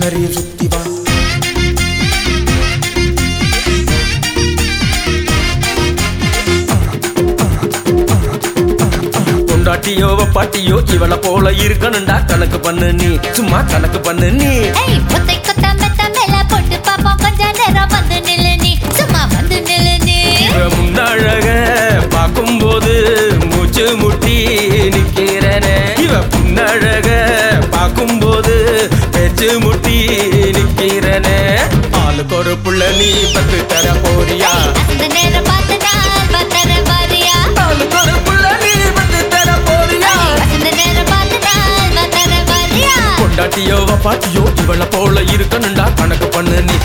நிறைய சுத்தி வா பொண்டாட்டியோ பாட்டியோ இவள போல இருக்கணும்டா கணக்கு பண்ணு நீ சும்மா கணக்கு பண்ணு நீ ஏய் முத்தை கொத்த மெத்த மேல போட்டு பாப்போம் கொஞ்ச நேரம் வந்து நில்லு நீ சும்மா வந்து நில்லு நீ இவ முன்னழக பார்க்கும்போது மூச்சு முட்டி நிக்கிறனே இவ முன்னழக பார்க்கும்போது பேச்சு முட்டி நிக்கிறனே ஆளுக்கு ஒரு புள்ள நீ பத்து தர போறியா அந்த நேரம் பார்த்து நாள் பத்தர வாரியா ஆளுக்கு ஒரு புள்ள நீ பத்து தர போறியா அந்த நேரம் பார்த்து நாள் பத்தர வாரியா பொண்டாட்டியோ பாட்டியோ இவள போல இருக்கணும்டா கணக்கு பண்ணு நீ